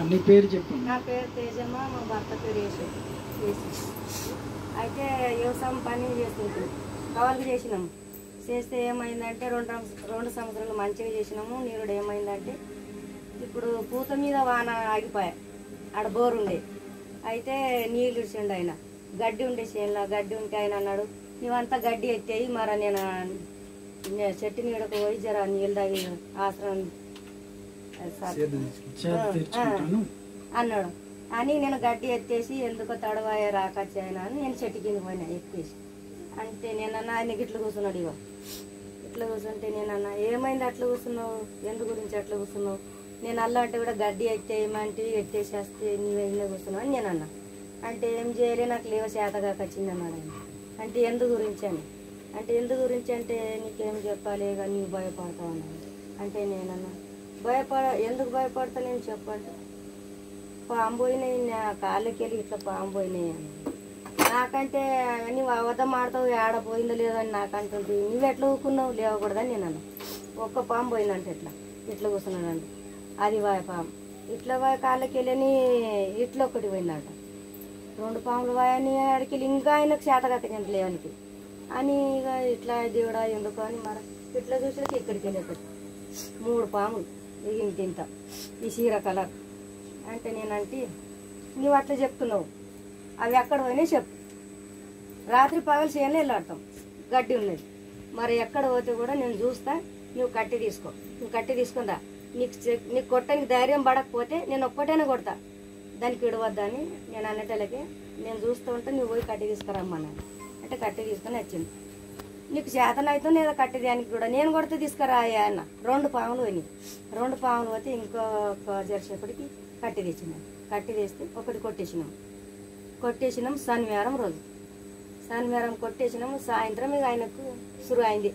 నీ పేరు చెప్పండి నా పేరు తేజమ్మ మా భర్త పేరు యేసు యేసు. అయితే వ్యవసాయం పని చేస్తుంటాం కవలకు చేసినాము చేస్తే ఏమైందంటే రెండు రం- రెండు సంవత్సరాలు మంచిగా చేసినాము నీరుడు ఏమైందంటే ఇప్పుడు పూత మీద వాన ఆగిపోయా ఆడ బోరు ఉండే అయితే నీళ్ళు ఇచ్చిండు ఆయన గడ్డి ఉండే చేనులో గడ్డి ఉంటే ఆయన అన్నాడు నువ్వంతా గడ్డి ఎత్తేయి మరి నేను నే- చెట్టు నీడకు పోయి జర నీళ్ళు తాగి ఆశ్రమం సార్ చేత తెచ్చుకుంటాను అన్నాడు అని నేను గడ్డి ఎత్తేసి ఎందుకో తడవాయ రాకచ్చాయన అని నేను చెట్టు కింద పోయినా ఎత్తేసి అంటే నేనన్నా ఆయన ఇట్లా కూర్చున్నాడు ఇగో ఇట్లా కూర్చుంటే నేనన్నా ఏమైంది అట్లా కూర్చున్నావు ఎందు గురించి అట్లా కూర్చున్నావు నేను అల్లా అంటే కూడా గడ్డి ఎత్తేయమంటే ఎత్తేసేస్తే నీవే ఇల్లే కూర్చున్నావు అని నేను అన్నా అంటే ఏం చేయలే నాకు లేవ చేతగా వచ్చింది అన్నాడు ఆయన అంటే ఎందు గురించి అని అంటే ఎందు గురించి అంటే నీకేం చెప్పాలి ఇక నీవు భయపడతావు అన్నాడు అంటే నేనన్నా భయపడ ఎందుకు భయపడతా నేను చెప్పండి పాము పోయినాయి నా కాళ్ళకి వెళ్ళి ఇట్లా పాము పోయినాయి అని నాకంటే నువ్వు అబద్ధం ఆడతావు ఏడ పోయిందో లేదో అని నాకంటుంది నువ్వు ఎట్లా ఊకున్నావు లేవకూడదని నేను అన్నా ఒక్క పాము పోయిందంటే ఇట్లా ఇట్లా కూర్చున్నాడండి అది వాయ పాము ఇట్లా వాయ కాళ్ళకి వెళ్ళని ఇట్లా ఒకటి పోయిందంట రెండు పాములు వాయని ఆడికి వెళ్ళి ఇంకా ఆయనకు చేతగత లేవనికి అని ఇక ఇట్లా దేవుడా ఎందుకు అని మరి ఇట్లా చూసినాక ఇక్కడికి వెళ్ళేటట్టు మూడు పాములు ఇక ఇంత ఇంత ఈ చీర కలర్ అంటే నేనంటే నువ్వు అట్లా చెప్తున్నావు అవి ఎక్కడ పోయినాయి చెప్పు రాత్రి పగలు చేయని వెళ్ళాడతాం గడ్డి ఉన్నది మరి ఎక్కడ పోతే కూడా నేను చూస్తా నువ్వు కట్టి తీసుకో నువ్వు కట్టి తీసుకుందా నీకు చె- నీకు కొట్టడానికి ధైర్యం పడకపోతే నేను ఒక్కటైనా కొడతా దానికి విడవద్దా అని నేను అన్నటలకి నేను చూస్తూ ఉంటే నువ్వు పోయి కట్టి తీసుకురమ్మన్నాను అంటే కట్టి తీసుకొని వచ్చింది నీకు చేతనైతే లేదా కట్టి దానికి కూడా నేను కొడితే తీసుకురా అన్న రెండు పాములు పోయినాయి రెండు పాములు పోతే ఇంకొక జరిసేపటికి కట్టి తెచ్చినాం కట్టి తెస్తే ఒకటి కొట్టేసినాం కొట్టేసినాం శనివారం రోజు శనివారం కొట్టేసినాము సాయంత్రం ఇక ఆయనకు సురు అయింది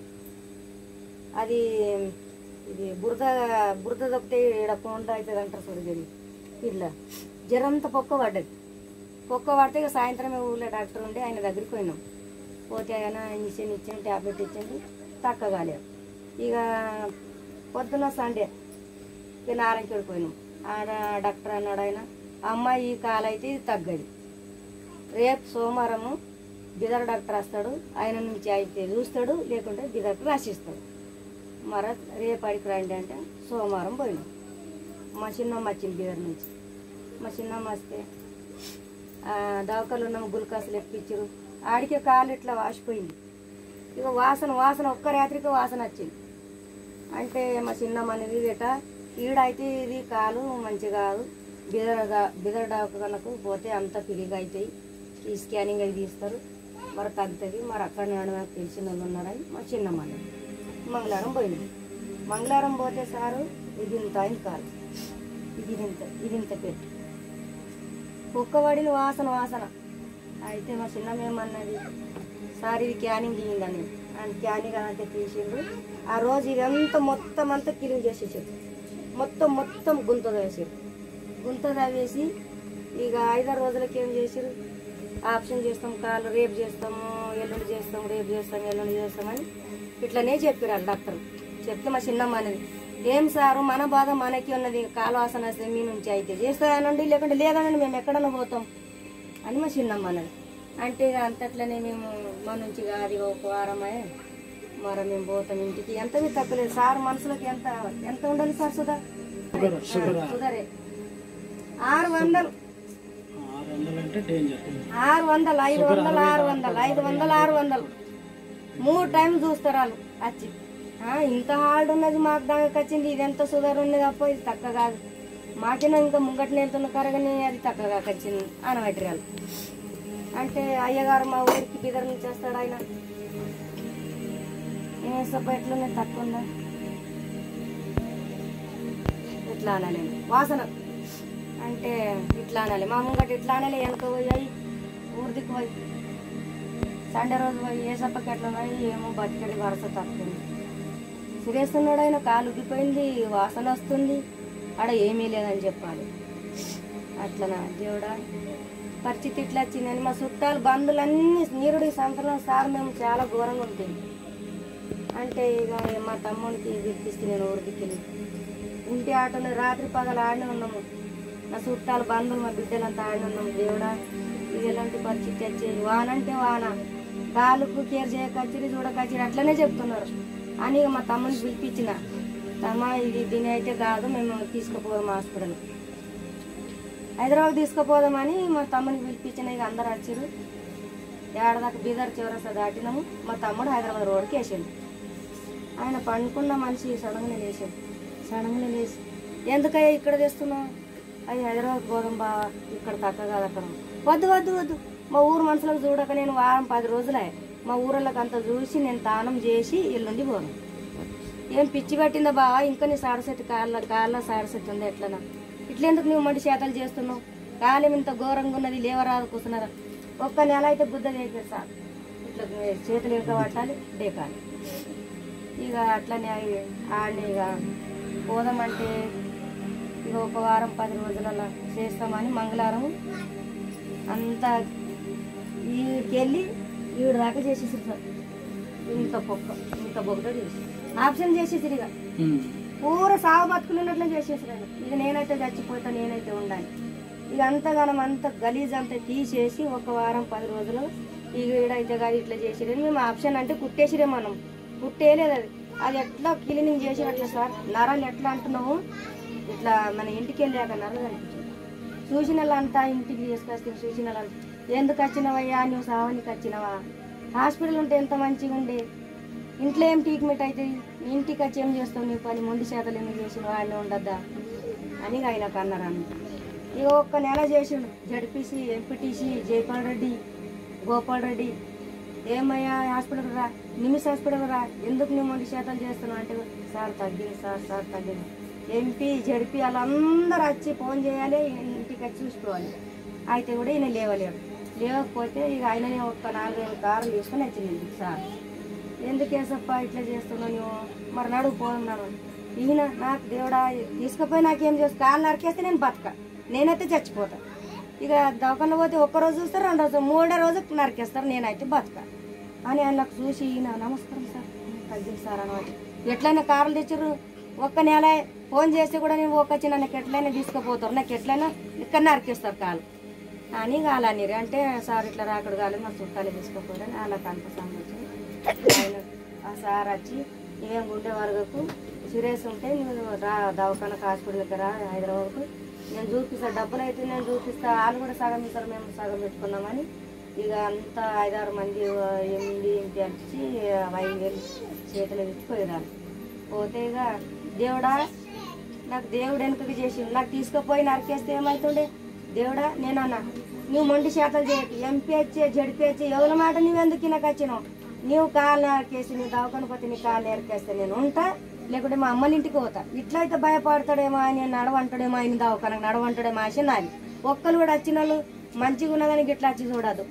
అది ఇది బురద బురద దొక్కితే ఈడ కొండ అవుతుంది అంటారు చూడు ఇది ఇట్లా జ్వరంతా పొక్క పడ్డది పొక్క పడితే ఇక సాయంత్రం ఊళ్ళో డాక్టర్ ఉండి ఆయన దగ్గరికి పోయినాం పోతే ఆయన ఇంజక్షన్ ఇచ్చింది ట్యాబ్లెట్ ఇచ్చింది తక్కువ కాలేదు ఇక పొద్దున సండే ఇక నారాయణకి పోయినాం ఆడ డాక్టర్ అన్నాడు ఆయన అమ్మాయి ఈ కాలైతే ఇది తగ్గది రేపు సోమవారము బిదర్ డాక్టర్ వస్తాడు ఆయన నుంచి అయితే చూస్తాడు లేకుంటే బిదర్కి రాసిస్తాడు మరి రేపు అడిగి రండి అంటే సోమవారం పోయినాం మా చిన్నమ్మ వచ్చింది బిదర్ నుంచి మా చిన్నమ్మ వస్తే దవకలు ఉన్నాము గుల్కాసులు ఎక్కించారు ఆడికే కాలు ఇట్లా వాసిపోయింది ఇక వాసన వాసన ఒక్క రాత్రికి వాసన వచ్చింది అంటే మా చిన్నమ్మ అనేది ఇట ఈడైతే ఇది కాలు మంచి కాదు బిదర బిదర డాక్టర్లకు పోతే అంత పిరిగా అవుతాయి ఈ స్కానింగ్ అవి తీస్తారు మరి తగ్గుతుంది మరి అక్కడ నాకు తెలిసిన వాళ్ళు ఉన్నారని మా చిన్నమ్మ అనేది మంగళవారం పోయింది మంగళవారం పోతే సారు ఇది ఇంత అయింది కాదు ఇది ఇంత ఇది ఇంత పెట్టి కుక్కబడిన వాసన వాసన అయితే మా చిన్నమ్మ ఏమన్నది సార్ ఇది క్యానింగ్ తీయండి అండ్ క్యానింగ్ అంటే తీసిండు ఆ రోజు ఇదంతా మొత్తం అంతా క్లీన్ చేసేసారు మొత్తం మొత్తం గుంత వేసారు గుంత వేసి ఇక ఐదారు రోజులకి ఏం చేసారు ఆప్షన్ చేస్తాం కాళ్ళు రేపు చేస్తాము ఎల్లుండి చేస్తాం రేపు చేస్తాం ఎల్లుండి చేస్తామని ఇట్లనే చెప్పారు వాళ్ళు డాక్టర్ చెప్తే మా చిన్నమ్మ అనేది ఏం సారు మన బాధ మనకి ఉన్నది కాలు వాసన వస్తే మీ నుంచి అయితే చేస్తానండి లేకుంటే లేదనండి మేము ఎక్కడన్నా పోతాం అని మా చిన్నమ్మ అన్నది అంటే ఇక అంతట్లనే మేము మా నుంచి కాదు ఒక వారమే మరి మేము పోతాం ఇంటికి ఎంత మీరు తగ్గలేదు సార్ మనసులోకి ఎంత ఎంత ఉండాలి సార్ సుధా షుగర్ షుగర్ సుధరే ఆరు వందలు ఆరు వందలు అంటే డేంజర్ ఆరు వందలు ఐదు వందలు ఆరు వందలు ఐదు వందలు ఆరు వందలు మూడు టైం చూస్తారు వాళ్ళు వచ్చి ఆ, ఇంత హార్డ్ ఉన్నది మాకు దానికి వచ్చింది ఇది ఎంత సుగర్ ఉన్నది అప్పో ఇది తక్కువ కాదు మాకేనా ఇంకా ముంగట్ని వెళ్తున్న కరగని అది తక్కువగా వచ్చింది అనబట్టి వాళ్ళు అంటే అయ్యగారు మా ఊరికి బిదర్ నుంచి వస్తాడు ఆయన ఏం సబ్బ ఎట్లున్నది తక్కువ ఉందా ఇట్లా అనాలి వాసన అంటే ఇట్లా అనాలి మా ముంగట ఇట్లా అనాలి వెనక పోయాయి ఊరి దిక్కు పోయి సండే రోజు పోయి ఏ సప్పకి ఎట్లా ఉన్నాయి ఏమో బతికడి వరస తప్పుతుంది సిరేస్తున్నాడు ఆయన కాలు ఉబ్బిపోయింది వాసన వస్తుంది ఆడ ఏమీ లేదని చెప్పాలి అట్లనా దేవుడా పరిస్థితి ఇట్లా వచ్చిందని మా చుట్టాలు బంధువులన్నీ నీరుడి సంవత్సరం సార్ మేము చాలా ఘోరంగా ఉంటుంది అంటే ఇక మా తమ్ముడికి పిలిపిస్తే నేను ఊరికి వెళ్ళి ఇంటి ఆటోలో రాత్రి పగలు ఆడనే ఉన్నాము నా చుట్టాలు బంధువులు మా బిడ్డలంతా ఆయన ఉన్నాం దేవుడా ఇది ఎలాంటి పరిస్థితి వచ్చేది వాన అంటే వాన కాలుకు కేర్ చేయకచ్చిరి చూడకచ్చిరి అట్లనే చెప్తున్నారు అని ఇక మా తమ్ముని పిలిపించిన తమ్మ ఇది దీని అయితే కాదు మేము తీసుకుపోదాం హాస్పిటల్ హైదరాబాద్ తీసుకుపోదామని మా తమ్ముని పిలిపించిన ఇక అందరు వచ్చారు ఏడదాకా బీదర్ చివరస దాటినాము మా తమ్ముడు హైదరాబాద్ రోడ్కి వేసిండు ఆయన పండుకున్న మనిషి సడన్గా లేచాడు సడన్గా లేచి ఎందుకయ్యా ఇక్కడ తెస్తున్నావు అది హైదరాబాద్ పోదాం బా ఇక్కడ తక్క కాదు అక్కడ వద్దు వద్దు వద్దు మా ఊరు మనుషులకు చూడక నేను వారం పది రోజులే మా ఊరోళ్ళకి అంత చూసి నేను తానం చేసి ఎల్లుండి పోను ఏం పిచ్చి పట్టిందా బావా ఇంకా నీ సాడసెత్తి కాళ్ళ కాళ్ళ సాడసెత్తి ఉంది ఎట్లనా ఇట్లెందుకు నువ్వు మండి చేతలు చేస్తున్నావు కాలం ఇంత ఘోరంగా ఉన్నది లేవరాదు కూర్చున్నారా ఒక్క నెల అయితే బుద్ధ చేశారు సార్ ఇట్లా చేతులు ఇంకా పట్టాలి డేకాలి ఇక అట్లనే అయి ఆడిని ఇక పోదామంటే ఇక ఒక వారం పది రోజులలో చేస్తామని మంగళవారం అంతా ఈడికెళ్ళి ఈడు దాకా చేసేసి సార్ ఇంత పొక్క ఇంత బొగ్గ చేసి ఆప్షన్ చేసేసారు ఇక ఉమ్. పూర సాగు బతుకులున్నట్లు చేసేసారు ఇక నేనైతే చచ్చిపోతా నేనైతే ఉండాలి ఇక అంతగానం అంత గలీజ్ అంతా తీసేసి ఒక వారం పది రోజులు ఇక ఈడైతే కాదు ఇట్లా చేసిరని మేము ఆప్షన్ అంటే కుట్టేసిరే మనం కుట్టేయలేదు అది అది ఎట్లా క్లీనింగ్ చేసి అట్లా సార్ నరాలు ఎట్లా అంటున్నావు ఇట్లా మన ఇంటికి వెళ్ళాక నరాలు కనిపించింది చూసిన వాళ్ళంతా ఇంటికి తీసుకొస్తే చూసిన వాళ్ళంతా ఎందుకు వచ్చినవయ్యా నువ్వు సావానికి వచ్చినవా హాస్పిటల్ ఉంటే ఎంత మంచిగా ఉండే ఇంట్లో ఏం ట్రీట్మెంట్ అవుతుంది ఇంటికి వచ్చి ఏం చేస్తావు నీ పని మొండి చేతలు ఎందుకు చేసిన వాళ్ళే ఉండద్దా అని ఆయనకు అన్నారు అన్న ఇక ఒక్క నెల చేసిండు జడ్పీసీ ఎంపీటీసీ జైపాల్ రెడ్డి గోపాల్ రెడ్డి ఏమయ్యా హాస్పిటల్ రా నిమిష్ హాస్పిటల్ రా ఎందుకు నువ్వు మొండి చేతలు చేస్తున్నావు అంటే సార్ తగ్గింది సార్ సార్ తగ్గింది ఎంపీ జడ్పీ వాళ్ళందరూ వచ్చి ఫోన్ చేయాలి ఇంటికి వచ్చి చూసుకోవాలి అయితే కూడా ఈయన లేవలేడు లేవకపోతే ఇక ఆయననే ఒక్క నాలుగైదు కార్లు తీసుకొని వచ్చింది ఇంటికి సార్ ఎందుకు వేసప్ప ఇట్లా చేస్తున్నావు నువ్వు మరి నడువు పోతున్నాను ఈయన నాకు దేవుడా తీసుకుపోయి నాకేం చేస్తా కాళ్ళు నరికేస్తే నేను బతక నేనైతే చచ్చిపోతా ఇక దవాఖాన పోతే ఒక్క రోజు చూస్తారు రెండు రోజు మూడో రోజు నరికేస్తారు నేనైతే బతక అని ఆయనకు చూసి ఈయన నమస్కారం సార్ తగ్గింది సార్ అనమాట ఎట్లయినా కార్లు తెచ్చారు ఒక్క నెల ఫోన్ చేస్తే కూడా నేను ఒక్క చిన్న నాకు ఎట్లయినా తీసుకుపోతారు నాకు ఎట్లయినా ఇక్కడ నరికేస్తారు కాలు అని వాళ్ళని అంటే సార్ ఇట్లా రాకడు కాలేదు మా చుట్టాలు తీసుకోపోరని వాళ్ళకి అంత సంబంధించి ఆయన ఆ సార్ వచ్చి ఏం గుండె వరగకు సీరియస్ ఉంటే నువ్వు రా దవాఖానకు హాస్పిటల్కి రా హైదరాబాద్కు నేను చూపిస్తా డబ్బులు అయితే నేను చూపిస్తా వాళ్ళు కూడా సగం ఇస్తారు మేము సగం పెట్టుకున్నామని ఇక అంతా ఐదారు మంది ఆ, ఎనిమిది ఇంటి వచ్చి ఐదు వేలు చేతులు ఇచ్చిపోయేదాన్ని పోతే ఇక దేవుడా నాకు దేవుడు వెనుకకి చేసి నాకు తీసుకుపోయి నరికేస్తే ఏమవుతుండే దేవుడా నేనన్నా నువ్వు మొండి చేతలు చేయకు ఎంపీహెచ్ జడిపిహెచ్ ఎవరి మాట నువ్వెందుకు నాకు వచ్చినావు నువ్వు కాళ్ళు నరికేసి నువ్వు దవాఖాన పోతే నీ కాళ్ళు నరికేస్తే నేను ఉంటా లేకుంటే మా అమ్మల ఇంటికి పోతా ఇట్లయితే భయపడతాడేమో ఆయన నడవంటాడేమో ఆయన దవాఖానకు నడవంటాడేమో ఆశ నాది ఒక్కరు కూడా వచ్చిన వాళ్ళు మంచిగా ఉన్నదని గిట్లా వచ్చి చూడదు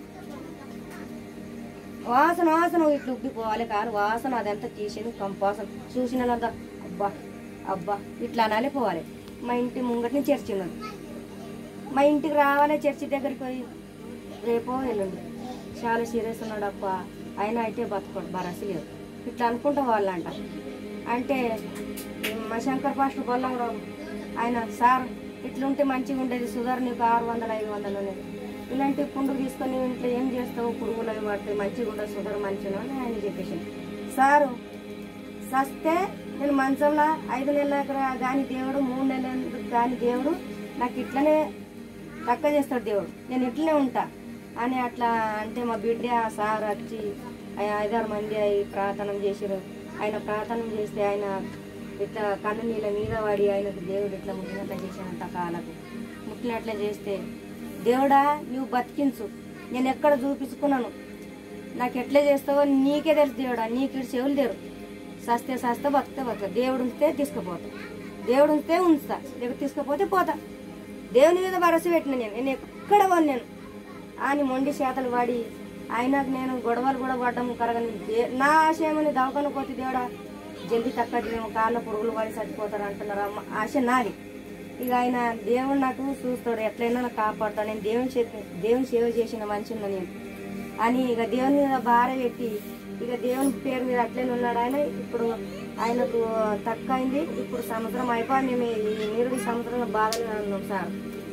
వాసన వాసన ఇట్లా ఉబ్బిపోవాలి కారు వాసన అదంతా తీసేది కంపాసన చూసిన వాళ్ళంతా అబ్బా అబ్బా ఇట్లా అనాలి పోవాలి మా ఇంటి ముంగటిని చర్చి ఉన్నది మా ఇంటికి రావాలి చర్చి దగ్గరికి పోయి రేపో ఎల్లుండి చాలా సీరియస్ ఉన్నాడు అప్ప ఆయన అయితే బతకడు బరసి లేదు ఇట్లా అనుకుంటా వాళ్ళంట అంటే మా శంకర్ పాస్టర్ బొల్లం రావు ఆయన సార్ ఇట్లుంటే మంచిగా ఉండేది సుధార్ నీకు ఆరు వందలు ఐదు వందలు ఉన్నాయి ఇలాంటి పుండు తీసుకొని ఇంట్లో ఏం చేస్తావు పురుగులు అవి పడితే మంచిగా ఉండదు సుధార్ మంచిగా అని ఆయన చెప్పేసి సారు సస్తే నేను మంచంలో ఐదు నెలలకు కానీ దేవుడు మూడు నెలలకు కానీ దేవుడు నాకు ఇట్లనే తక్కువ చేస్తాడు దేవుడు నేను ఇట్లనే ఉంటా అని అట్లా అంటే మా బిడ్డ ఆ సార్ వచ్చి ఆయన ఐదారు మంది అయి ప్రార్థన చేసిరు ఆయన ప్రార్థన చేస్తే ఆయన ఇట్లా కన్ను నీళ్ళ మీద వాడి ఆయనకు దేవుడు ఇట్లా ముట్టినట్లా చేశానంట కాళ్ళకు ముట్టినట్లా చేస్తే దేవుడా నువ్వు బతికించు నేను ఎక్కడ చూపించుకున్నాను నాకు ఎట్లా చేస్తావో నీకే తెలుసు దేవుడా నీకు ఈడు చెవులు తెరు సస్తే సస్తే బతికితే బతుక దేవుడు ఉంచితే తీసుకుపోతా దేవుడు ఉంచితే ఉంచుతా లేకపోతే తీసుకుపోతే పోతా దేవుని మీద భరోసా పెట్టిన నేను నేను ఎక్కడ నేను అని మొండి చేతలు పడి ఆయనకు నేను గొడవలు కూడా పడ్డం కరగని దే- నా ఆశ ఏమని దవాఖాన పోతే దేవుడా జల్దీ తక్కదేమో కాళ్ళ పురుగులు పడి చచ్చిపోతారు అంటున్నారు అమ్మ ఆశ నాది ఇక ఆయన దేవుడు నాకు చూస్తాడు ఎట్లయినా నాకు కాపాడుతాడు నేను దేవుని చే- దేవుని సేవ చేసిన మనిషిని నేను అని ఇక దేవుని మీద భార్య పెట్టి ఇక దేవుని పేరు మీద అట్లనే ఉన్నాడు ఆయన ఇప్పుడు ఆయనకు తక్కువ అయింది ఇప్పుడు సంవత్సరం అయిపోయి మేము ఈ నిరుడి సంవత్సరంలో బాధలు ఉన్నాం సార్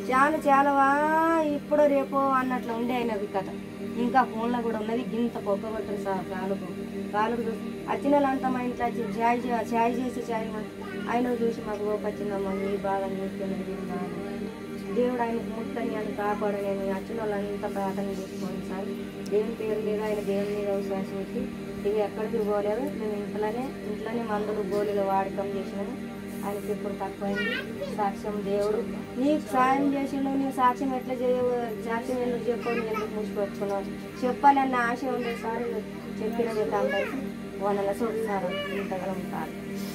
చాలా చాలావా ఇప్పుడు రేపో అన్నట్లు ఉండే అయినది కథ ఇంకా ఫోన్లో కూడా ఉన్నది ఇంత పొక్క కొట్టరు సార్ కాలుకు కాలుకు చూసి వచ్చిన వాళ్ళంతా మా ఇంట్లో వచ్చి ఛాయ్ చే- ఛాయ్ చేసి ఛాయ్ మా- ఆయన చూసి మాకు ఓపు వచ్చిందమ్మా నీ బాగా నీకున్నది దేవుడు ఆయన ముట్టని అని కాపాడు నేను వచ్చిన వాళ్ళంతా ప్రార్థన చేసుకోండి సార్ దేవుని పేరు మీద ఆయన దేవుని మీద విశ్వాసం పెట్టి ఇవి ఎక్కడికి పోలేదు మేము ఇంట్లోనే ఇంట్లోనే మందులు గోళీలు వాడకం చేసినాము ఆయనకి ఇప్పుడు తక్కువైంది సాక్ష్యం దేవుడు నీకు సాయం చేసిండు నీకు సాక్ష్యం ఎట్లా చేయవు సాక్ష్యం ఎందుకు చెప్పాడు ఎందుకు మూసుకొచ్చుకున్నావు చెప్పాలన్న ఆశ ఉంది సార్ చెప్పిన అందరికి వనల చూడు సార్ ఇంతగలం సార్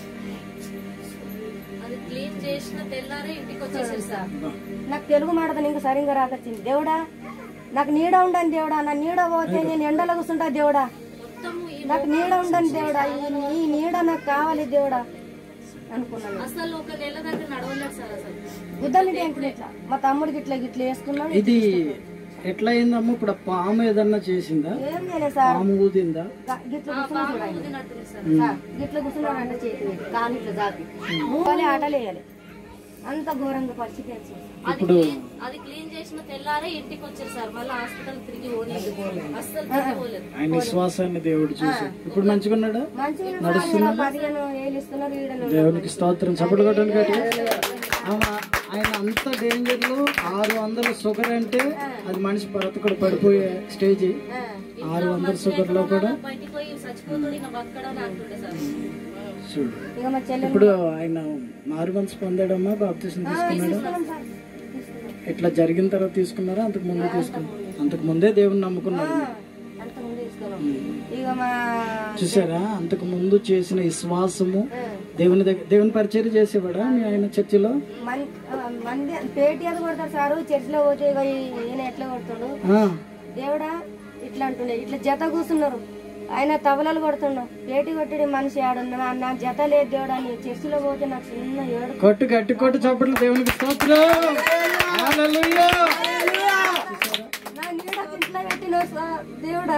అది క్లీన్ చేసిన తెల్లారే ఇంటికి వచ్చేసారు సార్ నాకు తెలుగు మాటదని ఇంకా సరిగ్గా రాకొచ్చింది దేవుడా నాకు నీడ ఉండని దేవుడా నా నీడ పోతే నేను ఎండలో కూర్చుంటా దేవుడా మొత్తము ఈ నాకు నీడ ఉండని దేవుడా ఈ- ఈ నీడ నాకు కావాలి దేవుడా అనుకున్నాను అసలు ఒక నెల దాకా నడవలేదు సార్ అసలు గుద్దలు టెంకులు ఇట్లా మా తమ్ముడికి ఇట్లా గిట్ల వేసుకున్నాడు ఇది ఎట్లా అయిందమ్మా ఇప్పుడు ఆ పాము ఏదన్నా చేసిందా ఏం చేయలేదు సార్ పాము ఊదిందా గ- గిట్ల కూర్చున్నాడు చూడు ఆయన. ఊదినట్టుంది సార్ సార్, గిట్ల కూర్చున్నాడు అంటే చేతి పెట్టి, కాలు ఇట్లా జాపి మూలే ఆటలు వేయాలి అంత ఘోరంగా పరిస్థితి వచ్చింది అది క్లీన్ అది క్లీన్ చేసిన తెల్లారే ఇంటికి వచ్చారు సార్ మళ్ళీ హాస్పిటల్ తిరిగి పోలేదు అస్సలు తిరిగి పోలేదు ఆయన విశ్వాసాన్ని దేవుడు చూసి ఇప్పుడు మంచిగా ఉన్నాడా మంచిగా సార్ ఇలా పదిహేను వేలు ఇస్తున్నారు ఈడను దేవునికి స్తోత్రం చప్పుడు కొట్టండి గట్టిగా ఆమె ఆయన అంత డేంజర్ లో ఆరు వందల షుగర్ అంటే అది మనిషి బ్రతకడు పడిపోయే స్టేజ్ ఆరు వందల షుగర్ లో కూడా బయటికి పోయి చచ్చిపోతాడు ఇంకా బతకడని అంటుండే సార్ చూడు ఇక మా చెల్లెలు ఇప్పుడు ఆయన మారు మనసు పొందాడమ్మా బాప్తీసం తీసుకున్నాడు తీసుకున్నాం సార్ తీసుకున్నాం. ఇట్లా జరిగిన తర్వాత తీసుకున్నారా అంతకు ముందే తీసుకున్నారు అంతకు ముందే దేవుని నమ్ముకున్నారు ఆ, అంత ముందు తీసుకున్నాం ఇక మా చూసారా అంతకు ముందు చేసిన విశ్వాసము ఆ, దేవుని దగ్గర దేవుని పరిచయం చేసేవాడా మీ ఆయన చర్చిలో మన్- ఆ, మంది పేటీ అది కొడతారు సారు చర్చిలో పోతే ఇక ఈ- ఈయన ఎట్లా కొడుతుండు ఆ, దేవుడా ఇట్లా అంటుండే ఇట్లా జత కూర్చున్నారు ఆయన తబలలు కొడుతున్నాడు పేటీ కొట్టడి మనిషి ఆడున్నా నా- నా జత లేదు దేవుడా నీ చర్చిలో పోతే నాకు చిన్న ఏడు కొట్టు గట్టి కొట్టు చప్పట్లు దేవునికి స్తోత్రం హల్లెలూయా. నా నీడ ఇంట్లో పెట్టిన దేవుడా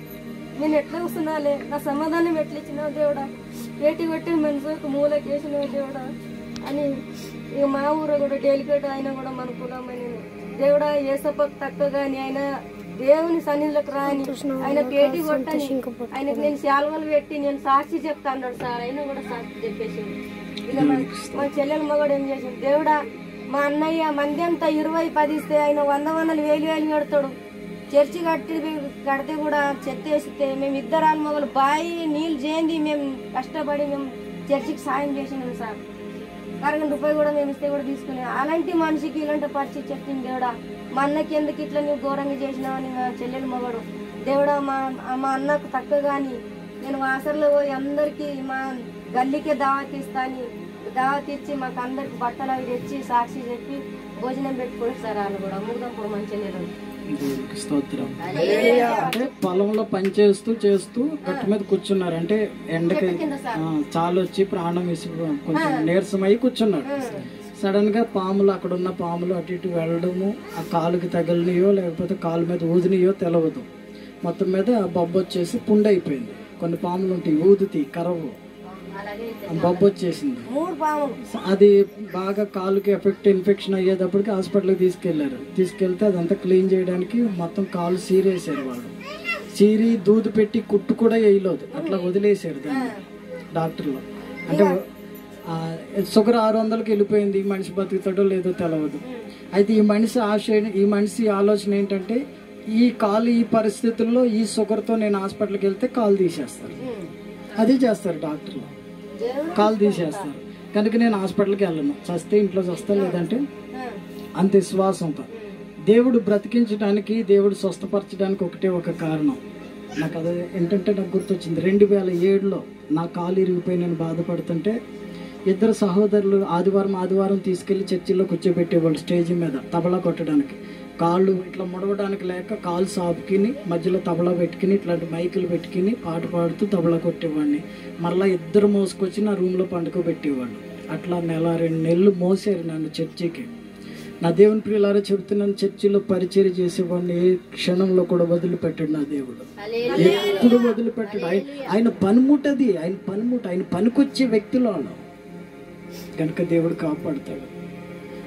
నేను ఎట్లా కూర్చున్నాలే నా సమాధానం ఎట్లా ఇచ్చినావు దేవుడా పేటీ కొట్టి మనసుకు మూలకేసినావు దేవుడా అని ఇక మా ఊరు కూడా డెలికేట్ ఆయన కూడా మన కులమని దేవుడా ఏసప్పకు తక్కువగా అని ఆయన దేవుని సన్నిధిలోకి రాని ఆయన పేటీ కొట్టని ఆయనకు నేను శాల్వలు పెట్టి నేను సాక్షి చెప్తా అన్నాడు సార్ ఆయన కూడా సాక్షి చెప్పేసి ఇక మా మా చెల్లెలు మగడు ఏం చేసాడు దేవుడా మా అన్నయ్య మంది అంతా ఇరవై పది ఇస్తే ఆయన వంద వందలు వేలు వేలు కడతాడు చర్చి కట్టి కడితే కూడా చెత్త వేస్తే మేము ఇద్దరు మొగలు బాయి నీళ్ళు చేయండి మేము కష్టపడి మేము చర్చికి సాయం చేసినాం సార్ అరగంట రూపాయి కూడా మేము ఇస్తే కూడా తీసుకునే అలాంటి మనిషికి ఇలాంటి పరిస్థితి చెప్పింది దేవుడా మా అన్నకి ఎందుకు ఇట్లా నువ్వు ఘోరంగా చేసినావని మా చెల్లెలు మగడు దేవుడా మా మా అన్నకు తక్కువ కానీ నేను వాసర్లో పోయి అందరికి మా గల్లీకే దావత్ ఇస్తాని దావత్ ఇచ్చి మాకు అందరికి బట్టలు అవి తెచ్చి సాక్షి చెప్పి భోజనం పెట్టుకోండి సార్ వాళ్ళు కూడా ముగ్గురు మంచి చెల్లెలు దేవునికి స్తోత్రం అంటే పొలంలో పని చేస్తూ చేస్తూ గట్టు మీద కూర్చున్నారు అంటే ఎండకి కింద సార్ ఆ, చాలు వచ్చి ప్రాణం వేసి కొంచెం నీరసమై కూర్చున్నాడు సడన్ గా పాములు అక్కడ ఉన్న పాములు అటు ఇటు వెళ్ళడము ఆ కాలుకి తగిలినయో లేకపోతే కాలు మీద ఊదినయో తెలవదు మొత్తం మీద ఆ బొబ్బ వచ్చేసి పుండు అయిపోయింది కొన్ని పాములు ఉంటాయి ఊదుతాయి కరవు అలాగే ఆ బొబ్బ వచ్చేసింది మూడు పాములు అది బాగా కాలుకి ఎఫెక్ట్ ఇన్ఫెక్షన్ అయ్యేటప్పటికి హాస్పిటల్కి తీసుకెళ్లారు తీసుకెళ్తే అదంతా క్లీన్ చేయడానికి మొత్తం కాలు సీరేసారు వాళ్ళు సీరి దూది పెట్టి కుట్టు కూడా వేయలేదు అట్లా వదిలేసారు దాన్ని డాక్టర్లు అంటే ఆ, షుగర్ ఆరు వందలకి వెళ్ళిపోయింది ఈ మనిషి బతుకుతాడో లేదో తెలియదు అయితే ఈ మనిషి ఆశ ఏ- ఈ మనిషి ఆలోచన ఏంటంటే ఈ కాలు ఈ పరిస్థితుల్లో ఈ షుగర్తో నేను హాస్పిటల్కి వెళ్తే కాలు తీసేస్తారు అది చేస్తారు డాక్టర్లు దేవుడు కాలు తీసేస్తారు కనుక నేను హాస్పిటల్కి వెళ్ళను చస్తే ఇంట్లో చస్తా లేదంటే ఆ, అంత విశ్వాసంతో దేవుడు బ్రతికించడానికి దేవుడు స్వస్థపరచడానికి ఒకటే ఒక కారణం నాకు అది ఏంటంటే నాకు గుర్తొచ్చింది రెండు వేల ఏడులో నా కాలు ఇరిగిపోయి నేను బాధపడుతుంటే ఇద్దరు సహోదరులు ఆదివారం ఆదివారం తీసుకెళ్లి చర్చిలో కూర్చోబెట్టేవాళ్ళు స్టేజ్ మీద తబలా కొట్టడానికి కాళ్ళు ఇట్లా ముడవడానికి లేక కాలు సాపుకిని మధ్యలో తబలా పెట్టుకుని ఇట్లాంటి మైకులు పెట్టుకుని పాట పాడుతూ తబలా కొట్టేవాడిని మరలా ఇద్దరు మోసుకొచ్చి నా రూమ్లో పండుకోబెట్టేవాళ్ళు అట్లా నెల రెండు నెలలు మోసారు నన్ను చర్చికి నా దేవుని ప్రియులారా చెబుతున్నాను చర్చిలో పరిచయం చేసేవాడిని ఏ క్షణంలో కూడా వదిలిపెట్టాడు నా దేవుడు ఎప్పుడు వదిలిపెట్టాడు ఆయన ఆయన పనిముట్టది ఆయన పనిముట ఆయన పనికొచ్చే వ్యక్తులు వాళ్ళు కనుక దేవుడు కాపాడుతాడు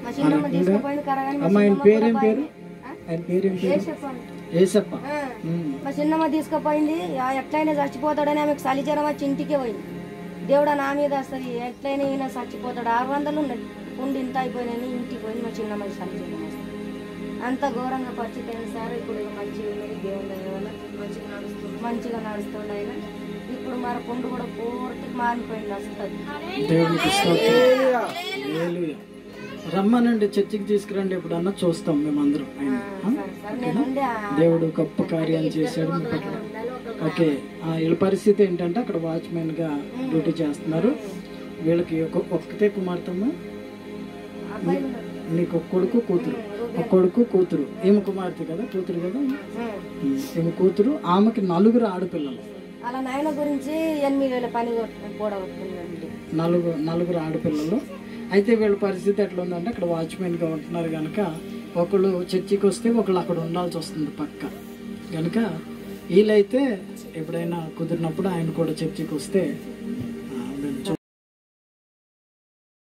మా చిన్నమ్మ తీసుకుపోయింది కరగాని మా అమ్మ ఆయన చిన్నమ్మ పేరేం కూడా పేరు ఆ? ఆయన పేరేం ఏ పేరు చెప్పండి ఏసప్ప ఆ. ఉమ్. మా చిన్నమ్మ తీసుకుపోయింది ఆ ఎట్లయినా చచ్చిపోతాడని ఆమెకు సలిజరం వచ్చి ఇంటికి పోయింది దేవుడా నా మీద వస్తుంది ఎట్లయినా ఈయన చచ్చిపోతాడు ఆరు వందలు ఉన్నది ఉండి ఇంత అయిపోయినాయని ఇంటికి పోయింది మా చిన్నమ్మ సలిజరం వస్తుంది అంత ఘోరంగా పరిస్థితి అయింది సార్ ఇప్పుడు ఇక మంచిగా ఉన్నది దేవుని దయ వల్ల మంచిగా నడుస్తుంది మంచిగా నడుస్తుండే ఆయన ఇప్పుడు మరి పుండు కూడా పూర్తికి మారిపోయింది వస్తుంది దేవునికి స్తోత్రం. హల్లెలూయా. రమ్మనండి చర్చికి తీసుకురండి ఎప్పుడన్నా చూస్తాం మేమందరం ఆయన ఆ? సరే సార్ నేను ఉండే ఆ- దేవుడు గొప్ప కార్యాలు చేశాడు మీ పట్ల ఓకే ఆ, వీళ్ళ పరిస్థితి ఏంటంటే అక్కడ వాచ్మెన్ గా డ్యూటీ చేస్తున్నారు వీళ్ళకి ఒక- ఒక్కతే కుమార్తెమ్మ అబ్బాయిలు ఉన్నారు. నీకు ఒక కొడుకు కూతురు ఒక కొడుకు కూతురు ఈమె కుమార్తె కదా కూతురు కదా ఉం. ఉమ్, ఈమె కూతురు ఆమెకి నలుగురు ఆడపిల్లలు అలా నాయన గురించి ఎనిమిది వేల పని కూడగొట్టుకున్నాడు నలుగురు నలుగురు ఆడపిల్లలు అయితే వీళ్ళ పరిస్థితి ఎట్లా ఉందంటే అక్కడ వాచ్మెన్గా ఉంటున్నారు కనుక ఒకళ్ళు చర్చికి వస్తే ఒకళ్ళు అక్కడ ఉండాల్సి వస్తుంది పక్క కనుక వీళ్ళైతే ఎప్పుడైనా కుదిరినప్పుడు ఆయన కూడా చర్చికి వస్తే